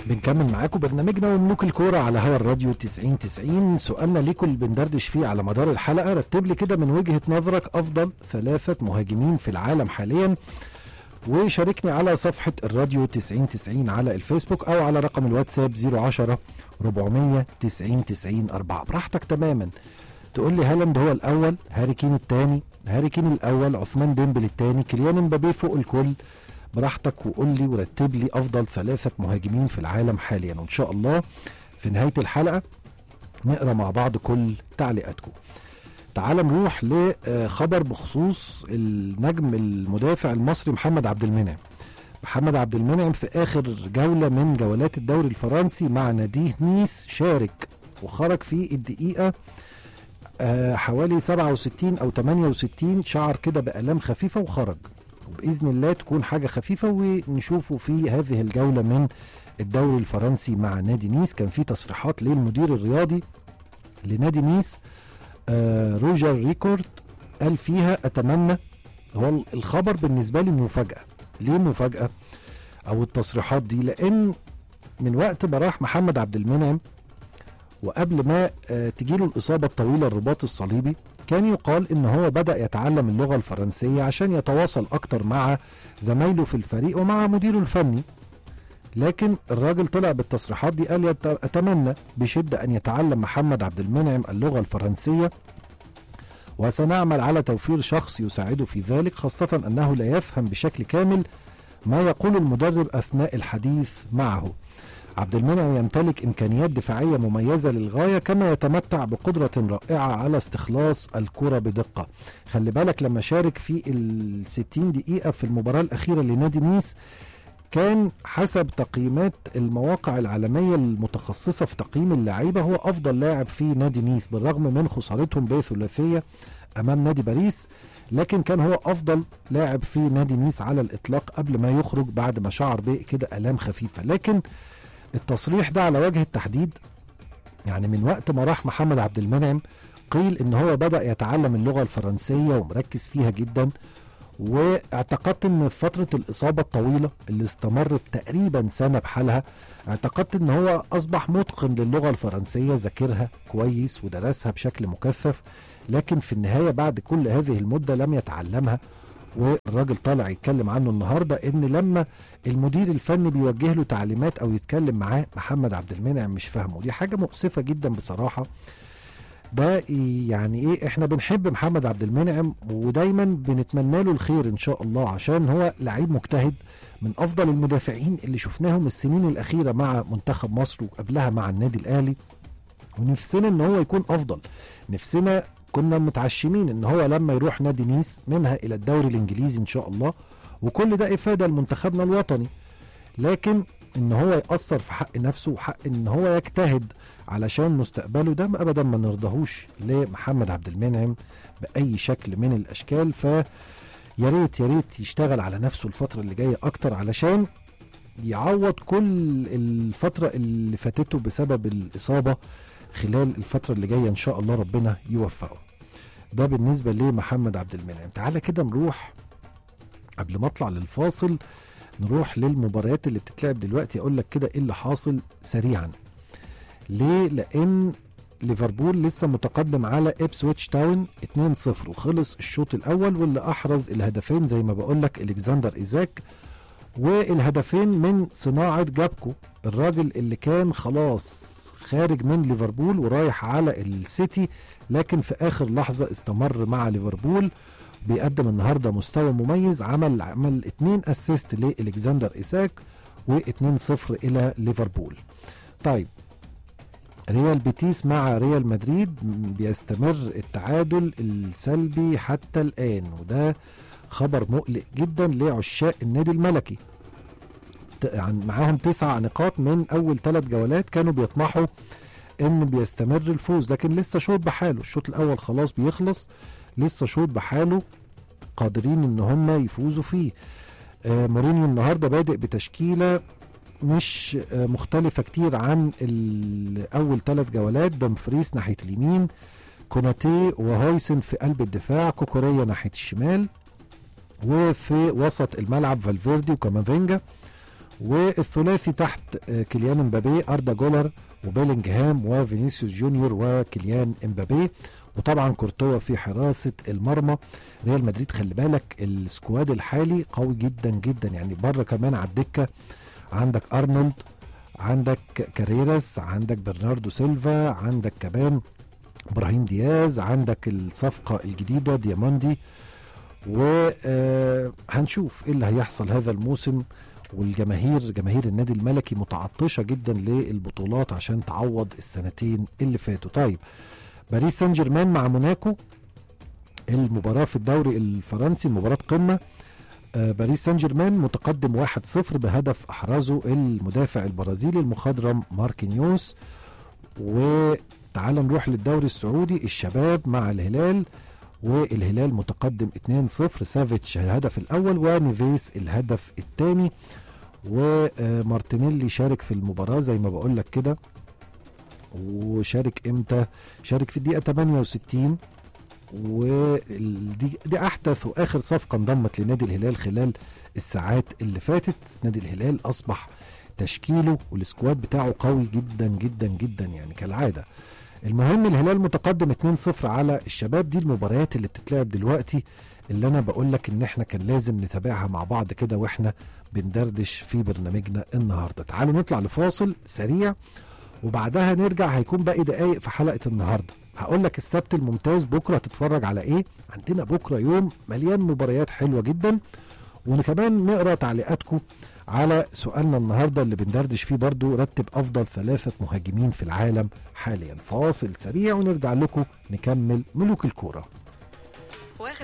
بنكمل معاكم برنامجنا وملوك الكورة على هوا الراديو 90 90 سؤالنا ليكم اللي بندردش فيه على مدار الحلقة رتب لي كده من وجهة نظرك أفضل ثلاثة مهاجمين في العالم حاليا وشاركني على صفحة الراديو 90 90 على الفيسبوك أو على رقم الواتساب 010 490 90 4 براحتك تماما تقول لي هالاند هو الأول هاري كين الثاني هاري كين الأول عثمان ديمبل الثاني كيليان امبابي فوق الكل براحتك وقول لي ورتب لي افضل ثلاثه مهاجمين في العالم حاليا وان شاء الله في نهايه الحلقه نقرا مع بعض كل تعليقاتكم تعال نروح لخبر بخصوص النجم المدافع المصري محمد عبد المنعم محمد عبد المنعم في اخر جوله من جولات الدوري الفرنسي مع ناديه نيس شارك وخرج في الدقيقه آه، حوالي 67 او 68 شعر كده بالام خفيفه وخرج وباذن الله تكون حاجه خفيفه ونشوفه في هذه الجوله من الدوري الفرنسي مع نادي نيس كان في تصريحات للمدير الرياضي لنادي نيس آه روجر ريكورد قال فيها اتمنى هو الخبر بالنسبه لي مفاجاه ليه مفاجاه او التصريحات دي لان من وقت ما راح محمد عبد المنعم وقبل ما آه تجيله الاصابه الطويله الرباط الصليبي كان يقال ان هو بدا يتعلم اللغه الفرنسيه عشان يتواصل اكتر مع زمايله في الفريق ومع مديره الفني لكن الراجل طلع بالتصريحات دي قال يت- اتمنى بشده ان يتعلم محمد عبد المنعم اللغه الفرنسيه وسنعمل على توفير شخص يساعده في ذلك خاصه انه لا يفهم بشكل كامل ما يقول المدرب اثناء الحديث معه عبد المنعم يمتلك امكانيات دفاعيه مميزه للغايه كما يتمتع بقدره رائعه على استخلاص الكره بدقه خلي بالك لما شارك في ال 60 دقيقه في المباراه الاخيره لنادي نيس كان حسب تقييمات المواقع العالميه المتخصصه في تقييم اللعيبه هو افضل لاعب في نادي نيس بالرغم من خسارتهم بثلاثيه امام نادي باريس لكن كان هو افضل لاعب في نادي نيس على الاطلاق قبل ما يخرج بعد ما شعر بكده الام خفيفه لكن التصريح ده على وجه التحديد يعني من وقت ما راح محمد عبد المنعم قيل ان هو بدا يتعلم اللغه الفرنسيه ومركز فيها جدا واعتقدت ان في فتره الاصابه الطويله اللي استمرت تقريبا سنه بحالها اعتقدت ان هو اصبح متقن للغه الفرنسيه ذاكرها كويس ودرسها بشكل مكثف لكن في النهايه بعد كل هذه المده لم يتعلمها والراجل طالع يتكلم عنه النهارده ان لما المدير الفني بيوجه له تعليمات او يتكلم معاه محمد عبد المنعم مش فاهمه دي حاجه مؤسفه جدا بصراحه ده يعني ايه احنا بنحب محمد عبد المنعم ودايما بنتمنى له الخير ان شاء الله عشان هو لعيب مجتهد من افضل المدافعين اللي شفناهم السنين الاخيره مع منتخب مصر وقبلها مع النادي الاهلي ونفسنا ان هو يكون افضل نفسنا كنا متعشمين ان هو لما يروح نادي نيس منها الى الدوري الانجليزي ان شاء الله وكل ده افاده لمنتخبنا الوطني لكن ان هو ياثر في حق نفسه وحق ان هو يجتهد علشان مستقبله ده ابدا ما نرضاهوش لمحمد عبد المنعم باي شكل من الاشكال ف يا ريت يا ريت يشتغل على نفسه الفتره اللي جايه اكتر علشان يعوض كل الفتره اللي فاتته بسبب الاصابه خلال الفتره اللي جايه ان شاء الله ربنا يوفقه ده بالنسبه لمحمد عبد المنعم تعالى كده نروح قبل ما اطلع للفاصل نروح للمباريات اللي بتتلعب دلوقتي اقول لك كده ايه اللي حاصل سريعا ليه لان ليفربول لسه متقدم على ابسويتش تاون 2-0 وخلص الشوط الاول واللي احرز الهدفين زي ما بقول لك الكسندر ايزاك والهدفين من صناعه جابكو الراجل اللي كان خلاص خارج من ليفربول ورايح على السيتي لكن في اخر لحظه استمر مع ليفربول بيقدم النهارده مستوى مميز عمل عمل 2 اسيست لالكسندر ايساك و2-0 الى ليفربول. طيب ريال بيتيس مع ريال مدريد بيستمر التعادل السلبي حتى الان وده خبر مقلق جدا لعشاق النادي الملكي. معاهم تسع نقاط من اول ثلاث جولات كانوا بيطمحوا ان بيستمر الفوز لكن لسه شوط بحاله الشوط الاول خلاص بيخلص لسه شوط بحاله قادرين ان هم يفوزوا فيه آه مورينيو النهارده بادئ بتشكيله مش آه مختلفة كتير عن أول ثلاث جولات دمفريس ناحية اليمين كوناتي وهويسن في قلب الدفاع كوكوريا ناحية الشمال وفي وسط الملعب فالفيردي وكامافينجا والثلاثي تحت آه، كيليان امبابي اردا جولر وبيلينجهام وفينيسيوس جونيور وكيليان امبابي وطبعا كورتوا في حراسه المرمى ريال مدريد خلي بالك السكواد الحالي قوي جدا جدا يعني بره كمان على الدكه عندك ارنولد عندك كاريراس عندك برناردو سيلفا عندك كمان ابراهيم دياز عندك الصفقه الجديده دياماندي وهنشوف ايه اللي هيحصل هذا الموسم والجماهير جماهير النادي الملكي متعطشه جدا للبطولات عشان تعوض السنتين اللي فاتوا طيب باريس سان جيرمان مع موناكو المباراه في الدوري الفرنسي مباراه قمه آه، باريس سان جيرمان متقدم 1-0 بهدف احرزه المدافع البرازيلي المخضرم ماركينيوس وتعال نروح للدوري السعودي الشباب مع الهلال والهلال متقدم 2-0 سافيتش الهدف الاول ونيفيس الهدف الثاني ومارتينيلي شارك في المباراه زي ما بقول لك كده وشارك امتى شارك في الدقيقه 68 ودي دي احدث واخر صفقه انضمت لنادي الهلال خلال الساعات اللي فاتت نادي الهلال اصبح تشكيله والسكواد بتاعه قوي جدا جدا جدا يعني كالعاده المهم الهلال متقدم 2-0 على الشباب دي المباريات اللي بتتلعب دلوقتي اللي انا بقول لك ان احنا كان لازم نتابعها مع بعض كده واحنا بندردش في برنامجنا النهارده تعالوا نطلع لفاصل سريع وبعدها نرجع هيكون باقي دقايق في حلقه النهارده هقول لك السبت الممتاز بكره هتتفرج على ايه عندنا بكره يوم مليان مباريات حلوه جدا وكمان نقرا تعليقاتكم على سؤالنا النهارده اللي بندردش فيه برضو رتب افضل ثلاثه مهاجمين في العالم حاليا فاصل سريع ونرجع لكم نكمل ملوك الكوره